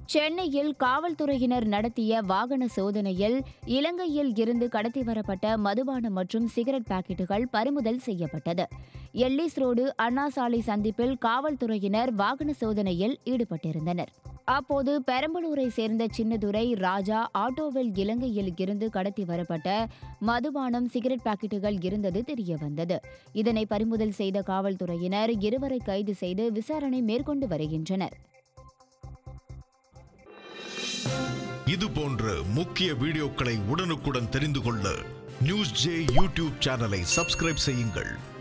சென்னையில் காவல்துறையினர் நடத்திய வாகன சோதனையில் இலங்கையில் இருந்து கடத்தி வரப்பட்ட மதுபானம் மற்றும் சிகரெட் பாக்கெட்டுகள் பறிமுதல் செய்யப்பட்டது எல்லிஸ் ரோடு அண்ணா சாலை சந்திப்பில் காவல்துறையினர் வாகன சோதனையில் ஈடுபட்டிருந்தனர் அப்போது பெரம்பலூரை சேர்ந்த சின்னதுரை ராஜா ஆட்டோவில் இலங்கையில் இருந்து கடத்தி வரப்பட்ட மதுபானம் சிகரெட் பாக்கெட்டுகள் இருந்தது தெரியவந்தது இதனை பறிமுதல் செய்த காவல்துறையினர் இருவரை கைது செய்து விசாரணை மேற்கொண்டு வருகின்றனர் இது போன்ற முக்கிய வீடியோக்களை உடனுக்குடன் தெரிந்து கொள்ள நியூஸ் ஜே யூடியூப் சேனலை சப்ஸ்கிரைப் செய்யுங்கள்